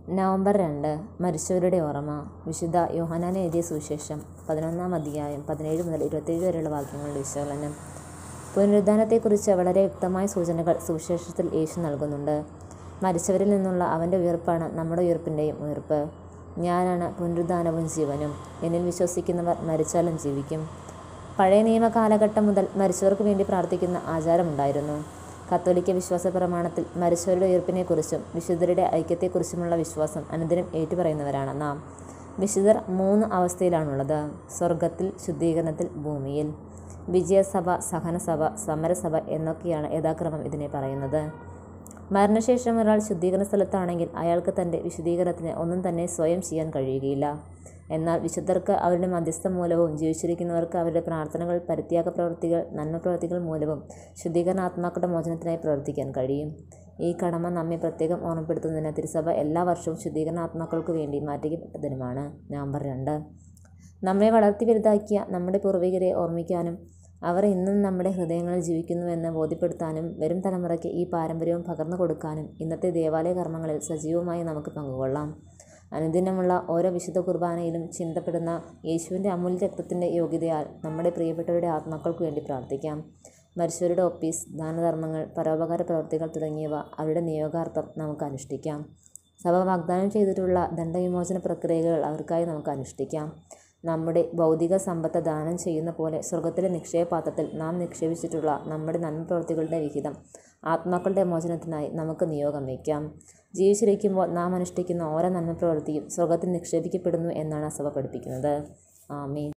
November രണ്ട് മരിച്ചവരുടെ ഓർമ്മ വിശുദ്ധ യോഹന്നാൻ എഴുതിയ സുവിശേഷം പതിനൊന്നാം അധ്യായം പതിനേഴ് മുതൽ ഇരുപത്തേഴ് വരെയുള്ള വാക്യങ്ങളുടെ വിശകലനം പുനരുദ്ധാനത്തെക്കുറിച്ച് വളരെ വ്യക്തമായ സൂചനകൾ സുവിശേഷത്തിൽ യേശു നൽകുന്നുണ്ട് മരിച്ചവരിൽ നിന്നുള്ള അവൻ്റെ ഉയർപ്പാണ് നമ്മുടെ ഉയർപ്പിൻ്റെയും ഉയർപ്പ് ഞാനാണ് പുനരുദ്ധാനവും ജീവനും എന്നിൽ വിശ്വസിക്കുന്നവർ മരിച്ചാലും ജീവിക്കും പഴയ നിയമ കാലഘട്ടം മുതൽ മരിച്ചവർക്ക് വേണ്ടി പ്രാർത്ഥിക്കുന്ന ആചാരമുണ്ടായിരുന്നു കത്തോലിക്ക വിശ്വാസ പ്രമാണത്തിൽ മരിച്ചവരുടെ ഉയർപ്പിനെക്കുറിച്ചും വിശുദ്ധരുടെ ഐക്യത്തെക്കുറിച്ചുമുള്ള വിശ്വാസം അനുദിനം ഏറ്റുപറയുന്നവരാണ് നാം വിശുദ്ധർ മൂന്ന് അവസ്ഥയിലാണുള്ളത് സ്വർഗത്തിൽ ശുദ്ധീകരണത്തിൽ ഭൂമിയിൽ വിജയസഭ സഹനസഭ സമരസഭ എന്നൊക്കെയാണ് യഥാക്രമം ഇതിനെ പറയുന്നത് മരണശേഷം ഒരാൾ ശുദ്ധീകരണ സ്ഥലത്താണെങ്കിൽ അയാൾക്ക് തൻ്റെ വിശുദ്ധീകരണത്തിന് ഒന്നും തന്നെ സ്വയം ചെയ്യാൻ കഴിയുകയില്ല എന്നാൽ വിശുദ്ധർക്ക് അവരുടെ മധ്യസ്ഥം മൂലവും ജീവിച്ചിരിക്കുന്നവർക്ക് അവരുടെ പ്രാർത്ഥനകൾ പരിത്യാഗ പ്രവൃത്തികൾ നന്മ പ്രവൃത്തികൾ മൂലവും ശുദ്ധീകരണ ആത്മാക്കളുടെ മോചനത്തിനായി പ്രവർത്തിക്കാൻ കഴിയും ഈ കടമ നമ്മെ പ്രത്യേകം ഓർമ്മപ്പെടുത്തുന്നതിന് തിരുസഭ എല്ലാ വർഷവും ശുദ്ധീകരണ ആത്മാക്കൾക്ക് വേണ്ടി മാറ്റിക്കപ്പെട്ടതിനുമാണ് നവംബർ രണ്ട് നമ്മെ വളർത്തി വലുതാക്കിയ നമ്മുടെ പൂർവികരെ ഓർമ്മിക്കാനും അവർ ഇന്നും നമ്മുടെ ഹൃദയങ്ങളിൽ ജീവിക്കുന്നുവെന്ന് ബോധ്യപ്പെടുത്താനും വരും തലമുറയ്ക്ക് ഈ പാരമ്പര്യവും പകർന്നു കൊടുക്കാനും ഇന്നത്തെ ദേവാലയ കർമ്മങ്ങളിൽ സജീവമായി നമുക്ക് പങ്കുകൊള്ളാം അനുദിനമുള്ള ഓരോ വിശുദ്ധ കുർബാനയിലും ചിന്തപ്പെടുന്ന യേശുവിൻ്റെ അമൂല്യ രക്തത്തിൻ്റെ യോഗ്യതയാൽ നമ്മുടെ പ്രിയപ്പെട്ടവരുടെ ആത്മാക്കൾക്ക് വേണ്ടി പ്രാർത്ഥിക്കാം മരിച്ചവരുടെ ഒപ്പീസ് ദാനധർമ്മങ്ങൾ പരോപകാര പ്രവർത്തികൾ തുടങ്ങിയവ അവരുടെ നിയോഗാർത്ഥം നമുക്ക് അനുഷ്ഠിക്കാം സഭ വാഗ്ദാനം ചെയ്തിട്ടുള്ള ദണ്ഡവിമോചന പ്രക്രിയകൾ അവർക്കായി നമുക്ക് അനുഷ്ഠിക്കാം നമ്മുടെ ഭൗതിക സമ്പത്ത് ദാനം ചെയ്യുന്ന പോലെ സ്വർഗത്തിലെ നിക്ഷേപപാത്രത്തിൽ നാം നിക്ഷേപിച്ചിട്ടുള്ള നമ്മുടെ നന്മ പ്രവൃത്തികളുടെ വിഹിതം ആത്മാക്കളുടെ മോചനത്തിനായി നമുക്ക് നിയോഗം വയ്ക്കാം ജീവിച്ചിരിക്കുമ്പോൾ നാം അനുഷ്ഠിക്കുന്ന ഓരോ നന്മ പ്രവൃത്തിയും സ്വർഗത്തിൽ നിക്ഷേപിക്കപ്പെടുന്നു എന്നാണ് സഭ പഠിപ്പിക്കുന്നത് ആമീൻ